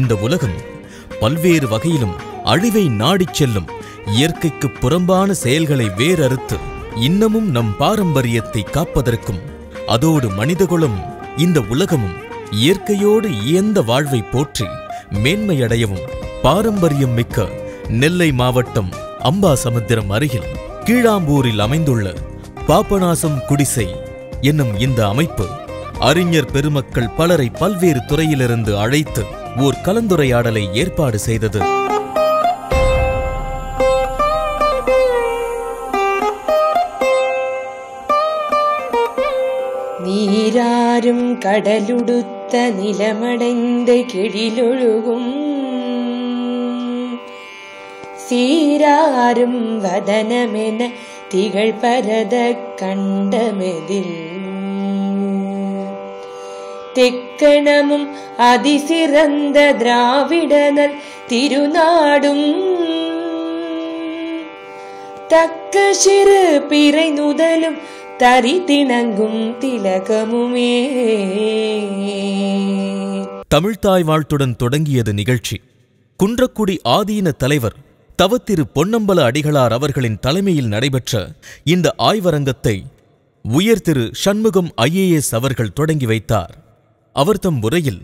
இந்த உலகம் பல்வேறு வகையிலும் அழிவை நாடிச் செல்லும் இயற்கைக்கு புறம்பான செயல்களை வேரறுத்து இன்னமும் நம் பாரம்பரியத்தை காப்பதற்கும் அதோடு மனிதகுலம் இந்த உலகமும் இயற்கையோடு இயந்த வாழ்வை போற்றி மேன்மையடையவும் பாரம்பரியம் மிக்க நெல்லை மாவட்டம் அம்பாசமுத்திரம் அருகில் கீழாம்பூரில் அமைந்துள்ள பாபநாசம் குடிசை என்னும் இந்த அமைப்பு அறிஞர் பெருமக்கள் பலரை பல்வேறு துறையிலிருந்து அழைத்து ஓர் கலந்துரையாடலை ஏற்பாடு செய்தது நீராரும் கடலுடுத்த நிலமடைந்த கெழிலொழுகும் சீராரும் வதனமென திகழ் பரத கண்டமெதில் தெக்கணமும் அதிசிறந்த திராவிடனர் திருநாடும் தக்க சிறு பிறை நுதலும் தரி திணங்கும் திலகமுமே தமிழ்த்தாய் வாழ்த்துடன் தொடங்கியது நிகழ்ச்சி குன்றக்குடி ஆதீன தலைவர் தவத்திரு பொன்னம்பல அடிகளார் அவர்களின் தலைமையில் நடைபெற்ற இந்த ஆய்வரங்கத்தை உயர் திரு சண்முகம் ஐஏஎஸ் அவர்கள் தொடங்கி வைத்தார் அவர் தம் உரையில்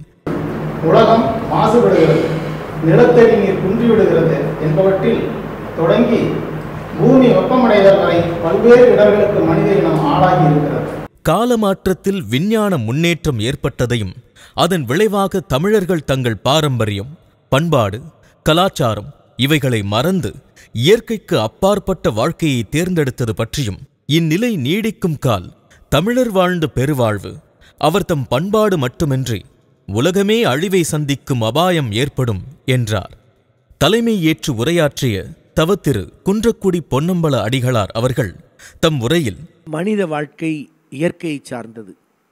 உலகம் மாசுபடுகிறது நிலத்தடி நீர் குன்றிவிடுகிறது என்பவற்றில் தொடங்கி பூமி வெப்பமடைதல் வரை பல்வேறு இடர்களுக்கு மனித இனம் ஆளாகி இருக்கிறது காலமாற்றத்தில் விஞ்ஞான முன்னேற்றம் ஏற்பட்டதையும் அதன் விளைவாக தமிழர்கள் தங்கள் பாரம்பரியம் பண்பாடு கலாச்சாரம் இவைகளை மறந்து இயற்கைக்கு அப்பாற்பட்ட வாழ்க்கையை தேர்ந்தெடுத்தது பற்றியும் இந்நிலை நீடிக்கும் கால் தமிழர் வாழ்ந்த பெருவாழ்வு அவர் தம் பண்பாடு மட்டுமின்றி உலகமே அழிவை சந்திக்கும் அபாயம் ஏற்படும் என்றார் தலைமை ஏற்று உரையாற்றிய தவத்திரு குன்றக்குடி பொன்னம்பல அடிகளார் அவர்கள் தம் உரையில் மனித வாழ்க்கை இயற்கையை சார்ந்தது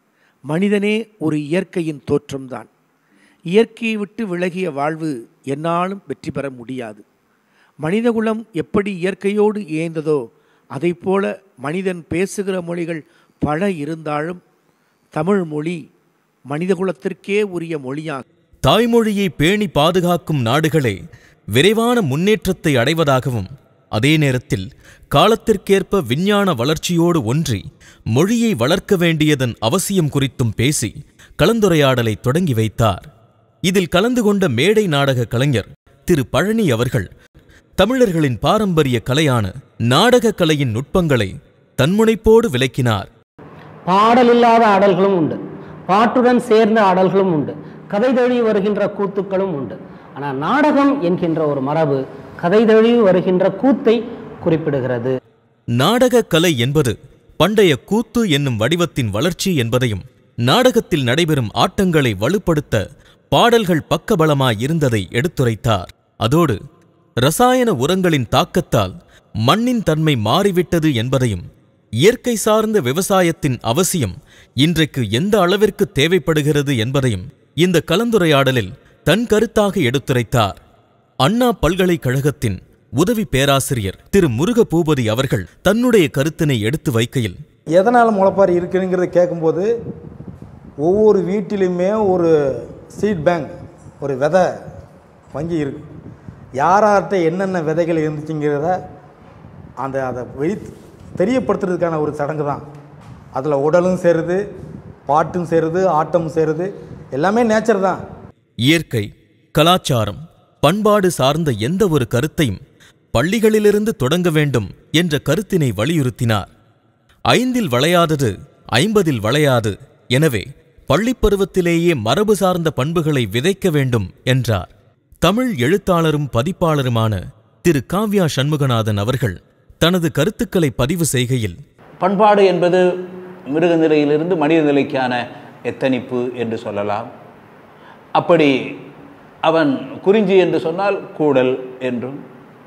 மனிதனே ஒரு இயற்கையின் தோற்றம்தான் இயற்கையை விட்டு விலகிய வாழ்வு என்னாலும் வெற்றி பெற முடியாது மனிதகுலம் எப்படி இயற்கையோடு இயைந்ததோ அதைப்போல மனிதன் பேசுகிற மொழிகள் பல இருந்தாலும் தமிழ் மொழி மனிதகுலத்திற்கே உரிய மொழியாகும் தாய்மொழியை பேணி பாதுகாக்கும் நாடுகளே விரைவான முன்னேற்றத்தை அடைவதாகவும் அதே நேரத்தில் காலத்திற்கேற்ப விஞ்ஞான வளர்ச்சியோடு ஒன்றி மொழியை வளர்க்க வேண்டியதன் அவசியம் குறித்தும் பேசி கலந்துரையாடலை தொடங்கி வைத்தார் இதில் கலந்து கொண்ட மேடை நாடக கலைஞர் திரு பழனி அவர்கள் தமிழர்களின் பாரம்பரிய கலையான நாடகக் கலையின் நுட்பங்களை தன்முனைப்போடு விளக்கினார் பாடல் இல்லாத ஆடல்களும் உண்டு பாட்டுடன் சேர்ந்த ஆடல்களும் உண்டு கதை தழுவி வருகின்ற கூத்துக்களும் உண்டு ஆனால் நாடகம் என்கின்ற ஒரு மரபு கதை தழுவி வருகின்ற கூத்தை குறிப்பிடுகிறது நாடகக் கலை என்பது பண்டைய கூத்து என்னும் வடிவத்தின் வளர்ச்சி என்பதையும் நாடகத்தில் நடைபெறும் ஆட்டங்களை வலுப்படுத்த பாடல்கள் பக்கபலமாய் இருந்ததை எடுத்துரைத்தார் அதோடு ரசாயன உரங்களின் தாக்கத்தால் மண்ணின் தன்மை மாறிவிட்டது என்பதையும் இயற்கை சார்ந்த விவசாயத்தின் அவசியம் இன்றைக்கு எந்த அளவிற்கு தேவைப்படுகிறது என்பதையும் இந்த கலந்துரையாடலில் தன் கருத்தாக எடுத்துரைத்தார் அண்ணா பல்கலைக்கழகத்தின் உதவி பேராசிரியர் திரு முருக பூபதி அவர்கள் தன்னுடைய கருத்தினை எடுத்து வைக்கையில் எதனால் முளைப்பாரி இருக்குங்கிறத கேட்கும்போது ஒவ்வொரு வீட்டிலையுமே ஒரு சீட் பேங்க் ஒரு விதை வங்கி இருக்கு யார்கிட்ட என்னென்ன விதைகள் இருந்துச்சுங்கிறத அந்த அதை வெளி தெரியப்படுத்துறதுக்கான ஒரு சடங்கு தான் அதில் உடலும் சேருது பாட்டும் சேருது ஆட்டமும் சேருது எல்லாமே நேச்சர் தான் இயற்கை கலாச்சாரம் பண்பாடு சார்ந்த எந்த ஒரு கருத்தையும் பள்ளிகளிலிருந்து தொடங்க வேண்டும் என்ற கருத்தினை வலியுறுத்தினார் ஐந்தில் வளையாதது ஐம்பதில் வளையாது எனவே பள்ளிப் பருவத்திலேயே மரபு சார்ந்த பண்புகளை விதைக்க வேண்டும் என்றார் தமிழ் எழுத்தாளரும் பதிப்பாளருமான திரு காவ்யா சண்முகநாதன் அவர்கள் தனது கருத்துக்களை பதிவு செய்கையில் பண்பாடு என்பது மிருக நிலையிலிருந்து மனித நிலைக்கான எத்தனிப்பு என்று சொல்லலாம் அப்படி அவன் குறிஞ்சி என்று சொன்னால் கூடல் என்றும்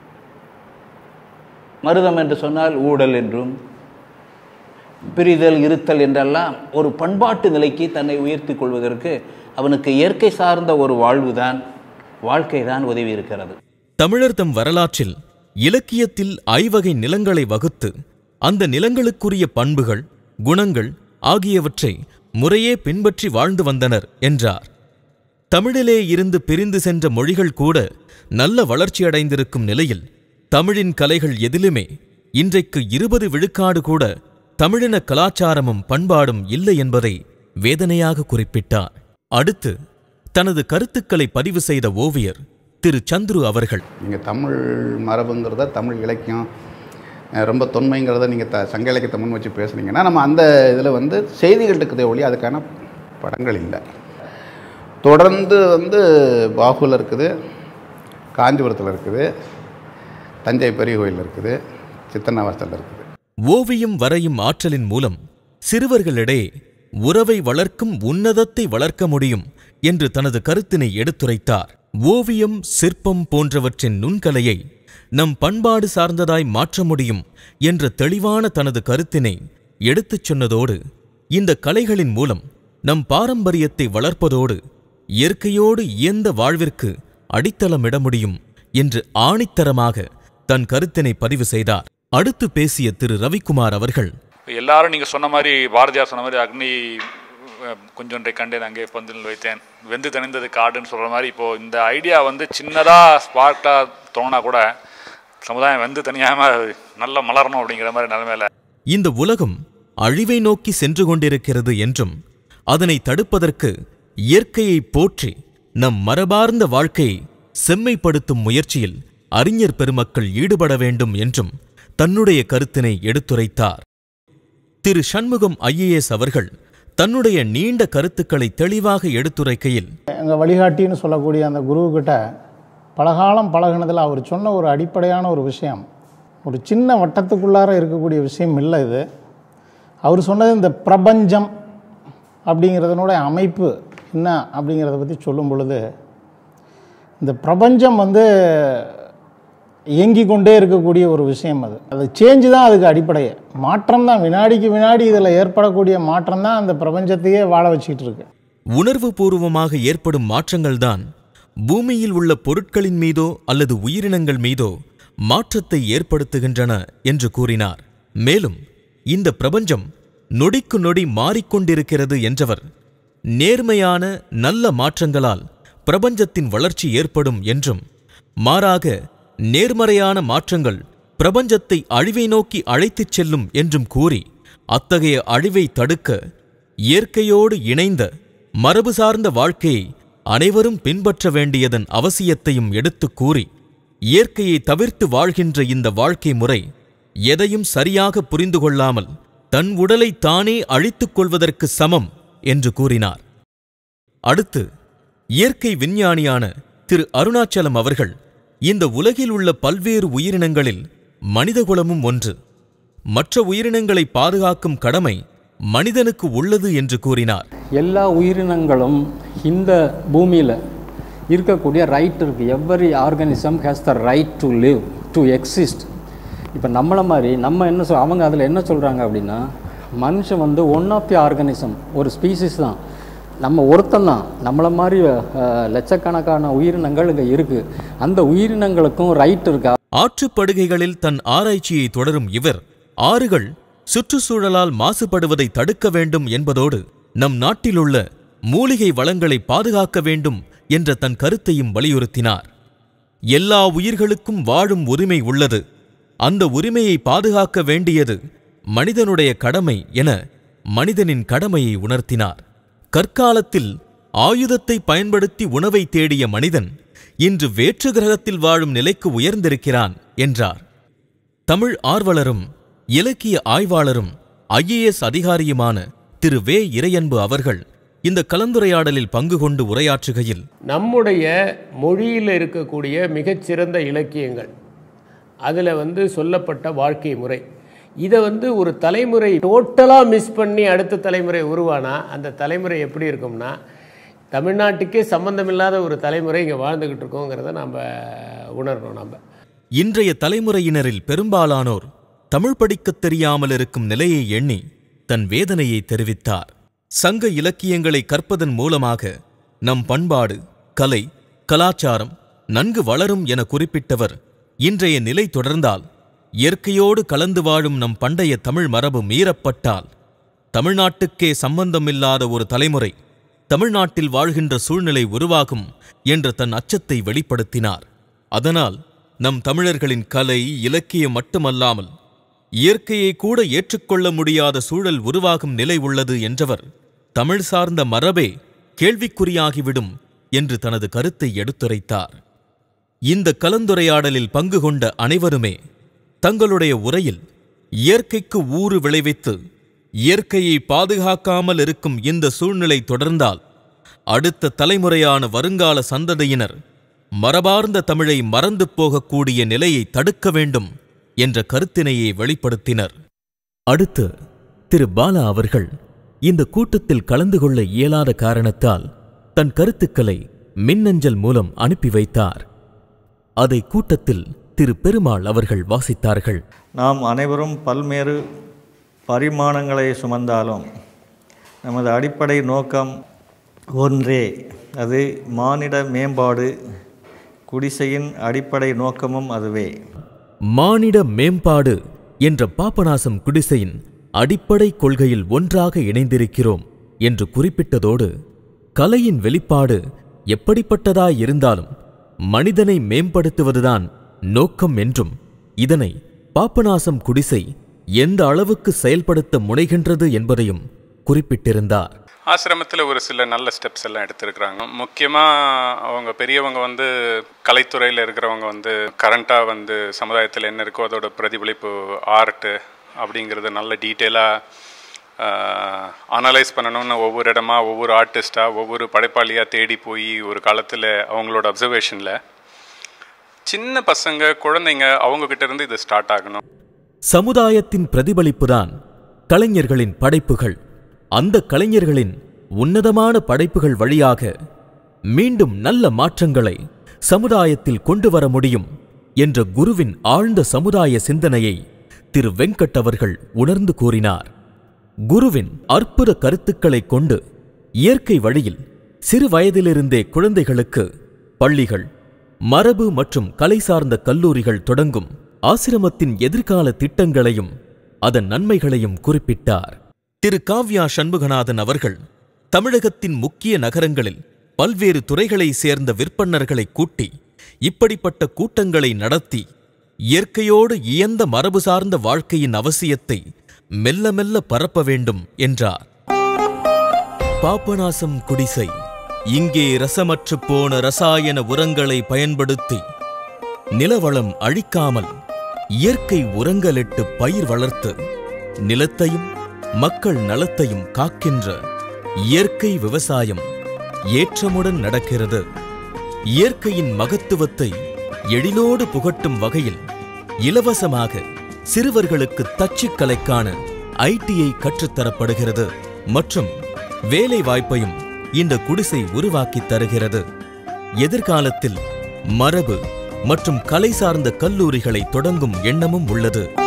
மருதம் என்று சொன்னால் ஊடல் என்றும் பிரிதல் இருத்தல் என்றெல்லாம் ஒரு பண்பாட்டு நிலைக்கு தன்னை உயர்த்தி கொள்வதற்கு அவனுக்கு இயற்கை சார்ந்த ஒரு வாழ்வுதான் வாழ்க்கை தான் உதவி இருக்கிறது தமிழர் தம் வரலாற்றில் இலக்கியத்தில் ஐவகை நிலங்களை வகுத்து அந்த நிலங்களுக்குரிய பண்புகள் குணங்கள் ஆகியவற்றை முறையே பின்பற்றி வாழ்ந்து வந்தனர் என்றார் தமிழிலே இருந்து பிரிந்து சென்ற மொழிகள் கூட நல்ல வளர்ச்சியடைந்திருக்கும் நிலையில் தமிழின் கலைகள் எதிலுமே இன்றைக்கு இருபது விழுக்காடு கூட தமிழின கலாச்சாரமும் பண்பாடும் இல்லை என்பதை வேதனையாக குறிப்பிட்டார் அடுத்து தனது கருத்துக்களை பதிவு செய்த ஓவியர் திரு சந்துரு அவர்கள் நீங்கள் தமிழ் மரபுங்கிறத தமிழ் இலக்கியம் அஹ், ரொம்ப தொன்மைங்கிறத நீங்கள் த சங்க இலக்கியத்தை முன் வச்சு பேசுனீங்கன்னா நம்ம அந்த இதில் வந்து செய்திகள் இருக்குதே ஒளி அதுக்கான படங்கள் இல்லை தொடர்ந்து வந்து பாகுல இருக்குது காஞ்சிபுரத்தில் இருக்குது தஞ்சை பெரிய கோயில் இருக்குது சித்தன்னவாசல் இருக்குது ஓவியம் வரையும் ஆற்றலின் மூலம் சிறுவர்களிடையே உறவை வளர்க்கும் உன்னதத்தை வளர்க்க முடியும் என்று தனது கருத்தினை எடுத்துரைத்தார் ஓவியம் சிற்பம் போன்றவற்றின் நுண்கலையை நம் பண்பாடு சார்ந்ததாய் மாற்ற முடியும் என்ற தெளிவான தனது கருத்தினை எடுத்துச் சொன்னதோடு இந்த கலைகளின் மூலம் நம் பாரம்பரியத்தை வளர்ப்பதோடு இயற்கையோடு இயந்த வாழ்விற்கு அடித்தளமிட முடியும் என்று ஆணித்தரமாக தன் கருத்தினை பதிவு செய்தார் அடுத்து பேசிய திரு ரவிக்குமார் அவர்கள் எல்லாரும் நீங்கள் சொன்ன மாதிரி பாரதியார் சொன்ன மாதிரி அக்னி அஹ், கொஞ்சொன்றை கண்டேன் அங்கே பந்தில் வைத்தேன் வெந்து தணிந்தது காடுன்னு சொல்கிற மாதிரி இப்போது இந்த ஐடியா வந்து சின்னதாக ஸ்பார்க்காக தோணா கூட சமுதாயம் வெந்து தனியாமல் நல்லா மலரணும் அப்படிங்கிற மாதிரி நிலைமையில இந்த உலகம் அழிவை நோக்கி சென்று கொண்டிருக்கிறது என்றும் அதனை தடுப்பதற்கு இயற்கையை போற்றி நம் மரபார்ந்த வாழ்க்கையை செம்மைப்படுத்தும் முயற்சியில் அறிஞர் பெருமக்கள் ஈடுபட வேண்டும் என்றும் தன்னுடைய கருத்தினை எடுத்துரைத்தார் திரு சண்முகம் ஐஏஎஸ் அவர்கள் தன்னுடைய நீண்ட கருத்துக்களை தெளிவாக எடுத்துரைக்கையில் எங்கள் வழிகாட்டின்னு சொல்லக்கூடிய அந்த குருவுக்கிட்ட பலகாலம் பழகுனதில் அவர் சொன்ன ஒரு அடிப்படையான ஒரு விஷயம் ஒரு சின்ன வட்டத்துக்குள்ளார இருக்கக்கூடிய விஷயம் இல்லை இது அவர் சொன்னது இந்த பிரபஞ்சம் அப்படிங்கிறதனோட அமைப்பு என்ன அப்படிங்கிறத பற்றி சொல்லும் பொழுது இந்த பிரபஞ்சம் வந்து இயங்கிக் கொண்டே இருக்கக்கூடிய ஒரு விஷயம் அது அது சேஞ்சு தான் அதுக்கு அடிப்படையே மாற்றம் தான் வினாடிக்கு வினாடி இதில் ஏற்படக்கூடிய மாற்றம் தான் அந்த பிரபஞ்சத்தையே வாழ வச்சுக்கிட்டு இருக்கு உணர்வு பூர்வமாக ஏற்படும் மாற்றங்கள்தான் பூமியில் உள்ள பொருட்களின் மீதோ அல்லது உயிரினங்கள் மீதோ மாற்றத்தை ஏற்படுத்துகின்றன என்று கூறினார் மேலும் இந்த பிரபஞ்சம் நொடிக்கு நொடி மாறிக்கொண்டிருக்கிறது என்றவர் நேர்மையான நல்ல மாற்றங்களால் பிரபஞ்சத்தின் வளர்ச்சி ஏற்படும் என்றும் மாறாக நேர்மறையான மாற்றங்கள் பிரபஞ்சத்தை அழிவை நோக்கி அழைத்துச் செல்லும் என்றும் கூறி அத்தகைய அழிவை தடுக்க இயற்கையோடு இணைந்த மரபு சார்ந்த வாழ்க்கையை அனைவரும் பின்பற்ற வேண்டியதன் அவசியத்தையும் எடுத்துக் கூறி இயற்கையை தவிர்த்து வாழ்கின்ற இந்த வாழ்க்கை முறை எதையும் சரியாக புரிந்து கொள்ளாமல் தன் உடலை தானே அழித்துக் கொள்வதற்கு சமம் என்று கூறினார் அடுத்து இயற்கை விஞ்ஞானியான திரு அருணாச்சலம் அவர்கள் இந்த உலகில் உள்ள பல்வேறு உயிரினங்களில் மனிதகுலமும் ஒன்று மற்ற உயிரினங்களை பாதுகாக்கும் கடமை மனிதனுக்கு உள்ளது என்று கூறினார் எல்லா உயிரினங்களும் இந்த பூமியில் இருக்கக்கூடிய ரைட் இருக்குது every organism has the right to live to exist இப்போ நம்மளை மாதிரி நம்ம என்ன சொல் அவங்க அதில் என்ன சொல்கிறாங்க அப்படின்னா மனுஷன் வந்து ஒன் ஆஃப் தி ஆர்கானிசம் ஒரு ஸ்பீசிஸ் தான் நம்ம ஒருத்தன் தான் நம்மளை மாதிரி அஹ், லட்சக்கணக்கான உயிரினங்கள் இங்கே இருக்குது அந்த உயிரினங்களுக்கும் ரைட் இருக்கா ஆற்றுப்படுகைகளில் தன் ஆராய்ச்சியை தொடரும் இவர் ஆறுகள் சுற்றுச்சூழலால் மாசுபடுவதை தடுக்க வேண்டும் என்பதோடு நம் நாட்டிலுள்ள மூலிகை வளங்களை பாதுகாக்க வேண்டும் என்ற தன் கருத்தையும் வலியுறுத்தினார் எல்லா உயிர்களுக்கும் வாழும் உரிமை உள்ளது அந்த உரிமையை பாதுகாக்க வேண்டியது மனிதனுடைய கடமை என மனிதனின் கடமையை உணர்த்தினார் கற்காலத்தில் ஆயுதத்தை பயன்படுத்தி உணவை தேடிய மனிதன் இன்று வேற்று கிரகத்தில் வாழும் நிலைக்கு உயர்ந்திருக்கிறான் என்றார் தமிழ் ஆர்வலரும் இலக்கிய ஆய்வாளரும் ஐஏஎஸ் அதிகாரியுமான திரு வே இறையன்பு அவர்கள் இந்த கலந்துரையாடலில் பங்கு கொண்டு உரையாற்றுகையில் நம்முடைய மொழியில் இருக்கக்கூடிய மிகச்சிறந்த இலக்கியங்கள் அதில் வந்து சொல்லப்பட்ட வாழ்க்கை முறை இதை வந்து ஒரு தலைமுறை டோட்டலாக மிஸ் பண்ணி அடுத்த தலைமுறை உருவானா அந்த தலைமுறை எப்படி இருக்கும்னா தமிழ்நாட்டுக்கே சம்பந்தமில்லாத ஒரு தலைமுறை இங்கே வாழ்ந்துக்கிட்டு இருக்கோங்கிறத நம்ம உணரணும் நம்ம இன்றைய தலைமுறையினரில் பெரும்பாலானோர் தமிழ் படிக்கத் தெரியாமல் இருக்கும் நிலையை எண்ணி தன் வேதனையை தெரிவித்தார் சங்க இலக்கியங்களை கற்பதன் மூலமாக நம் பண்பாடு கலை கலாச்சாரம் நன்கு வளரும் என குறிப்பிட்டவர் இன்றைய நிலை தொடர்ந்தால் இயற்கையோடு கலந்து வாழும் நம் பண்டைய தமிழ் மரபு மீறப்பட்டால் தமிழ்நாட்டுக்கே சம்பந்தமில்லாத ஒரு தலைமுறை தமிழ்நாட்டில் வாழ்கின்ற சூழ்நிலை உருவாகும் என்ற தன் அச்சத்தை வெளிப்படுத்தினார் அதனால் நம் தமிழர்களின் கலை இலக்கியம் மட்டுமல்லாமல் இயற்கையை கூட ஏற்றுக்கொள்ள முடியாத சூழல் உருவாகும் நிலை உள்ளது என்றவர் தமிழ் சார்ந்த மரபே கேள்விக்குறியாகிவிடும் என்று தனது கருத்தை எடுத்துரைத்தார் இந்த கலந்துரையாடலில் பங்கு கொண்ட அனைவருமே தங்களுடைய உரையில் இயற்கைக்கு ஊறு விளைவித்து இயற்கையை பாதுகாக்காமல் இருக்கும் இந்த சூழ்நிலை தொடர்ந்தால் அடுத்த தலைமுறையான வருங்கால சந்ததியினர் மரபார்ந்த தமிழை மறந்து போகக்கூடிய நிலையை தடுக்க வேண்டும் என்ற கருத்தினையை வெளிப்படுத்தினர் அடுத்து திரு பாலா அவர்கள் இந்த கூட்டத்தில் கலந்து கொள்ள இயலாத காரணத்தால் தன் கருத்துக்களை மின்னஞ்சல் மூலம் அனுப்பி வைத்தார் அதை கூட்டத்தில் திரு பெருமாள் அவர்கள் வாசித்தார்கள் நாம் அனைவரும் பல்வேறு பரிமாணங்களை சுமந்தாலும் நமது அடிப்படை நோக்கம் ஒன்றே அது மானிட மேம்பாடு குடிசையின் அடிப்படை நோக்கமும் அதுவே மானிட மேம்பாடு என்ற பாபநாசம் குடிசையின் அடிப்படை கொள்கையில் ஒன்றாக இணைந்திருக்கிறோம் என்று குறிப்பிட்டதோடு கலையின் வெளிப்பாடு எப்படிப்பட்டதாயிருந்தாலும் மனிதனை மேம்படுத்துவதுதான் நோக்கம் என்றும் இதனை பாபநாசம் குடிசை எந்த அளவுக்கு செயல்படுத்த முனைகின்றது என்பதையும் குறிப்பிட்டிருந்தார் ஆசிரமத்தில் ஒரு சில நல்ல ஸ்டெப்ஸ் எல்லாம் எடுத்திருக்கிறாங்க முக்கியமாக அவங்க பெரியவங்க வந்து கலைத்துறையில் இருக்கிறவங்க வந்து கரண்ட்டாக வந்து சமுதாயத்தில் என்ன இருக்கோ அதோட பிரதிபலிப்பு ஆர்ட்டு அப்படிங்கிறது நல்ல டீட்டெயிலாக அனலைஸ் பண்ணணும்னு ஒவ்வொரு இடமா ஒவ்வொரு ஆர்டிஸ்டாக ஒவ்வொரு படைப்பாளியாக தேடி போய் ஒரு காலத்தில் அவங்களோட அப்சர்வேஷனில் சின்ன பசங்க குழந்தைங்க அவங்கக்கிட்ட இருந்து இது ஸ்டார்ட் ஆகணும் சமுதாயத்தின் பிரதிபலிப்புதான் கலைஞர்களின் படைப்புகள் அந்த கலைஞர்களின் உன்னதமான படைப்புகள் வழியாக மீண்டும் நல்ல மாற்றங்களை சமுதாயத்தில் கொண்டு வர முடியும் என்ற குருவின் ஆழ்ந்த சமுதாய சிந்தனையை திரு வெங்கட் அவர்கள் உணர்ந்து கூறினார் குருவின் அற்புத கருத்துக்களைக் கொண்டு இயற்கை வழியில் சிறு வயதிலிருந்தே குழந்தைகளுக்கு பள்ளிகள் மரபு மற்றும் கலை சார்ந்த கல்லூரிகள் தொடங்கும் ஆசிரமத்தின் எதிர்கால திட்டங்களையும் அதன் நன்மைகளையும் குறிப்பிட்டார் திரு காவ்யா சண்முகநாதன் அவர்கள் தமிழகத்தின் முக்கிய நகரங்களில் பல்வேறு துறைகளை சேர்ந்த விற்பன்னர்களை கூட்டி இப்படிப்பட்ட கூட்டங்களை நடத்தி இயற்கையோடு இயந்த மரபு சார்ந்த வாழ்க்கையின் அவசியத்தை மெல்ல மெல்ல பரப்ப வேண்டும் என்றார் பாபநாசம் குடிசை இங்கே ரசமற்றுப் போன ரசாயன உரங்களை பயன்படுத்தி நிலவளம் அழிக்காமல் இயற்கை உரங்களிட்டு பயிர் வளர்த்து நிலத்தையும் மக்கள் நலத்தையும் காக்கின்ற இயற்கை விவசாயம் ஏற்றமுடன் நடக்கிறது இயற்கையின் மகத்துவத்தை எழிலோடு புகட்டும் வகையில் இலவசமாக சிறுவர்களுக்கு தச்சுக் கலைக்கான ஐடிஐ கற்றுத்தரப்படுகிறது மற்றும் வேலை வாய்ப்பையும் இந்த குடிசை உருவாக்கித் தருகிறது எதிர்காலத்தில் மரபு மற்றும் கலை சார்ந்த கல்லூரிகளை தொடங்கும் எண்ணமும் உள்ளது